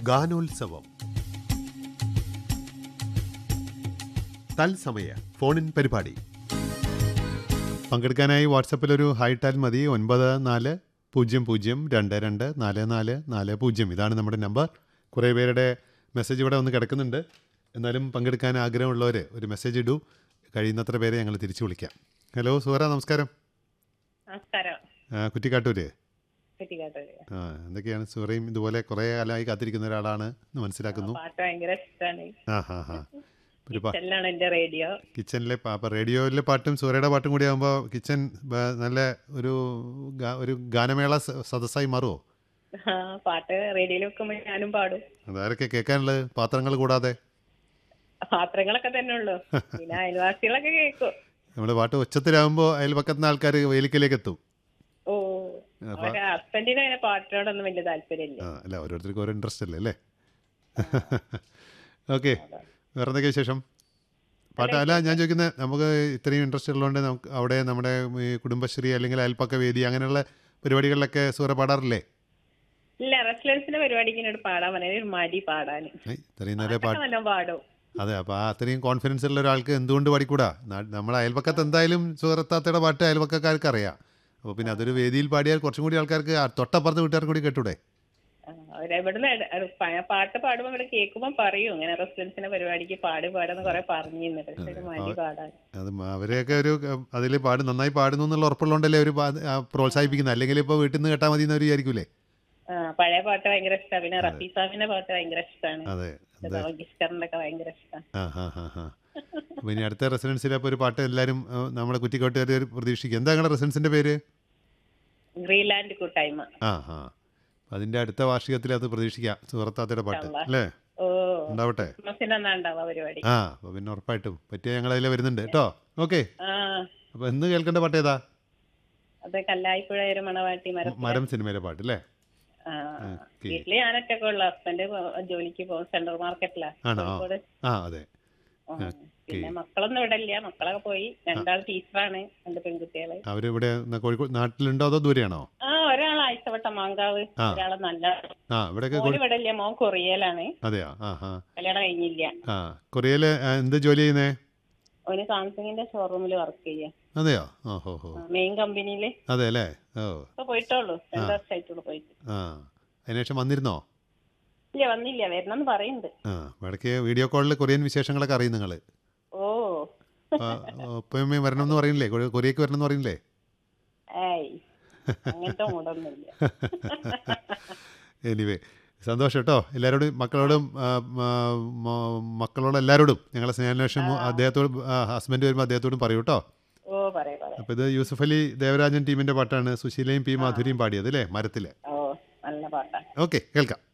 ഗാനോത്സവം തത്സമയ ഫോണിൻ പരിപാടി പങ്കെടുക്കാനായി വാട്സപ്പിൽ ഒരു ഹായിട്ടാൽ മതി ഒൻപത് നാല് പൂജ്യം പൂജ്യം രണ്ട് രണ്ട് നാല് നാല് നാല് പൂജ്യം ഇതാണ് നമ്മുടെ നമ്പർ കുറേ പേരുടെ മെസ്സേജ് ഇവിടെ വന്ന് കിടക്കുന്നുണ്ട് എന്നാലും പങ്കെടുക്കാൻ ആഗ്രഹമുള്ളവർ ഒരു മെസ്സേജ് ഇടൂ കഴിയുന്നത്ര പേരെ ഞങ്ങൾ തിരിച്ചു വിളിക്കാം ഹലോ സുഹറ നമസ്കാരം നമസ്കാരം ആ, കുറ്റിക്കാട്ടൂര് കുറ്റിക്കാട്ടൂര് ആ എന്തൊക്കെയാണ് സുഹറയും ഇതുപോലെ കുറേ കാലമായി കാത്തിരിക്കുന്ന ഒരാളാണ് എന്ന് മനസ്സിലാക്കുന്നു പാട്ട് ഭയങ്കര ഇഷ്ടമാണ് ആ ഹാ ഹാ ഒരു പാ കിച്ചണിലാണ് എന്റെ റേഡിയോ കിച്ചണിലെ പാ അപ്പം റേഡിയോയിലെ പാട്ടും സുഹറയുടെ പാട്ടും കൂടി ആകുമ്പോൾ കിച്ചൺ ബ- നല്ല ഒരു ഗാ- ഒരു ഗാനമേള സ- സദസ്സായി മാറുമോ ആ, പാട്ട് റേഡിയോയിൽ വെക്കുമ്പോൾ ഞാനും പാടും അതാരൊക്കെ കേൾക്കാനുള്ളത് പാത്രങ്ങൾ കൂടാതെ പാത്രങ്ങളൊക്കെ തന്നെ ഉള്ളു പിന്നെ അയൽവാസികളൊക്കെ കേൾക്കും നമ്മുടെ പാട്ട് ഉച്ചത്തിലാകുമ്പോൾ അയൽപക്കത്തുനിന്ന് ആൾക്കാർ വേലിക്കലേക്ക് എത്തും ഓ അപ്പൊ- അവരുടെ ഹസ്ബൻഡിന് അങ്ങനെ പാട്ടിനോടൊന്നും വലിയ താല്പര്യമില്ല ആ അല്ല ഓരോരുത്തർക്കും ഓരോ ഇൻട്രസ്റ്റ് അല്ലേ അല്ലേ ഓക്കെ വേറെ എന്തൊക്കെയാ വിശേഷം പാട്ട് അല്ല ഞാൻ ചോദിക്കുന്നത് നമുക്ക് ഇത്രയും ഇൻട്രസ്റ്റ് ഉള്ളതുകൊണ്ട് നമുക്ക് അവിടെ നമ്മുടെ ഈ കുടുംബശ്രീ അല്ലെങ്കിൽ അയൽപ്പക്ക വേദി അങ്ങനെയുള്ള പരിപാടികളിലൊക്കെ സൂറ പാടാറില്ലേ ഇല്ല റെസിഡൻസിന്റെ പരിപാടിക്ക് എന്നോട് പാടാൻ പറഞ്ഞ ഒരു മടി പാടാന് ഏയ്, ഇത്രയും നേരം പാട്ടൊക്കെ പാട്ട് നല്ല പാടും അതെ അപ്പോൾ ആ അത്രയും കോൺഫിഡൻസ് ഉള്ള ഒരാൾക്ക് എന്തുകൊണ്ട് പാടിക്കൂടാ നാ- നമ്മുടെ അയൽപക്കത്ത് എന്തായാലും സൂറത്താത്തയുടെ പാട്ട് അയൽപക്കക്കാർക്ക് അറിയാം അപ്പോൾ പിന്നെ അതൊരു വേദിയിൽ പാടിയാൽ കുറച്ചും കൂടി ആൾക്കാർക്ക് ആ തൊട്ടപ്പുറത്ത് വീട്ടുകാർക്ക് കൂടി കേട്ടൂടെ ആ, അവരെവിടുന്ന് എട- എട- പ- പാട്ട് പാടുമ്പോൾ ഇവിടെ കേൾക്കുമ്പോൾ പറയും ഇങ്ങനെ റെസിഡൻസിന്റെ പരിപാടിക്ക് പാടി പാടുന്ന കുറെ പറഞ്ഞു തന്നിട്ട് പക്ഷെ ഒരു മടി പാടാൻ അത് മ- അവരെയൊക്കെ ഒരു അതിൽ പാട് നന്നായി പാടുന്നു എന്നുള്ള ഉറപ്പുള്ളതുകൊണ്ടല്ലേ അവർ പ്രോത്സാഹിപ്പിക്കുന്നത് അല്ലെങ്കിൽ ഇപ്പോൾ വീട്ടിൽ നിന്ന് കേട്ടാൽ മതി എന്നവർ വിചാരിക്കൂലേ ആ, പഴയ പാട്ട് ഭയങ്കര ഇഷ്ടമാണ് പിന്നെ റഫീസാമിന്റെ പാട്ട് ഭയങ്കര ഇഷ്ടമാണ് അതെ അതെ ഗിസ്റ്ററിന്റെ ഒക്കെ ഭയങ്കര ഇഷ്ടമാണ് ആ ഹാ ഹാ ഹാ അപ്പോൾ ഇനി അടുത്ത റെസിഡൻസിൽ അപ്പോൾ ഒരു പാട്ട് എല്ലാവരും ആ, നമ്മുടെ കുറ്റിക്കോട്ടുകാർ പ്രതീക്ഷിക്കും എന്താ നിങ്ങളുടെ റെസിഡൻസിൻ്റെ പേര് ഗ്രീൻലാൻഡ് കൂട്ടായ്മ ആ ഹാ അതിൻ്റെ അടുത്ത വാർഷികത്തിൽ അത് പ്രതീക്ഷിക്കാം സുഹൃത്താത്തയുടെ പാട്ട് ഇൻഷാല്ലാ. അല്ലേ ഓ ഉണ്ടാവട്ടെ ക്രിസ്മസിന് എന്നാ ഉണ്ടാവുക പരിപാടി ആ അപ്പോൾ പിന്നെ ഉറപ്പായിട്ടും പറ്റിയ ഞങ്ങൾ അതിൽ വരുന്നുണ്ട് കേട്ടോ ഓക്കെ ആ അപ്പോൾ എന്ന് കേൾക്കേണ്ട പാട്ട് ഏതാ അത് കല്ലായിപ്പുഴ ഒരു മണവാട്ടി മരം മരം സിനിമയിലെ പാട്ട് അല്ലേ ആ ഓക്കെ വീട്ടില് ഞാനൊറ്റൊക്കെ ഉള്ളു ഹസ്ബൻഡ് ജോലിക്ക് പോകും സെൻട്രൽ മാർക്കറ്റിലാ ആണോ? കോഴിക്കോട് ആ അതെ ആ. പിന്നെ മക്കളൊന്നും ഇവിടെ ഇല്ല മക്കളൊക്കെ പോയി രണ്ടാൾ ടീച്ചറാണ് രണ്ട് പെൺകുട്ടികള് അവരിവിടെ ന- കോഴിക്കോട് നാട്ടിലുണ്ടോ അതോ ദൂരെയാണോ ആ ഒരാൾ ആഴ്ചവട്ട മാങ്കാവ് ആ. ഒരാള് നല്ല ആ ഇവിടെയൊക്കെ മോന് കോഴി- ഇവിടെ ഇല്ല മോൻ കൊറിയയിലാണ് അതെയോ ആ ആ കല്യാണം കഴിഞ്ഞില്ല ആ കൊറിയയിൽ എന്ത് ജോലി ചെയ്യുന്നേ അവന് സാംസങ്ങിന്റെ ഷോറൂമിൽ വർക്ക് ചെയ്യാ അതെയോ ആ ഹോ ഹോ മെയിൻ കമ്പനിയില് അതെ അല്ലേ ഓ ഇപ്പൊ പോയിട്ടുള്ളൂ രണ്ടു വർഷമായിട്ടുള്ളൂ പോയിട്ട് ആ അതിനുശേഷം വന്നിരുന്നോ ഇല്ല വന്നില്ല വരണമെന്ന് പറയുന്നുണ്ട് ആ ഇടയ്ക്ക് വീഡിയോ കോളിൽ കൊറിയൻ വിശേഷങ്ങളൊക്കെ അറിയും നിങ്ങൾ ഓ ഒപ്പയമ്മയും വരണമെന്ന് പറയുന്നില്ലേ കൊ- കൊറിയക്ക് വരണമെന്ന് പറയുന്നില്ലേ ഏയ് അങ്ങനത്തെ മൂടൊന്നുമില്ല എനിവേ സന്തോഷം കേട്ടോ എല്ലാവരോടും മക്കളോടും ആ, മ- മ- മക്കളോടും എല്ലാവരോടും ഞങ്ങളെ സ്നേഹാന്വേഷണം അദ്ദേഹത്തോടും ഹസ്ബൻഡ് വരുമ്പോൾ അദ്ദേഹത്തോടും പറയൂ കേട്ടോ ഓ പറയാ പറയാ അപ്പോൾ ഇത് യൂസഫ് അലി ദേവരാജൻ ടീമിൻ്റെ പാട്ടാണ് സുശീലയും പി മാധുരിയും പാടിയത് അല്ലേ മരത്തിൽ ഓ നല്ല പാട്ടാ ഓക്കെ കേൾക്കാം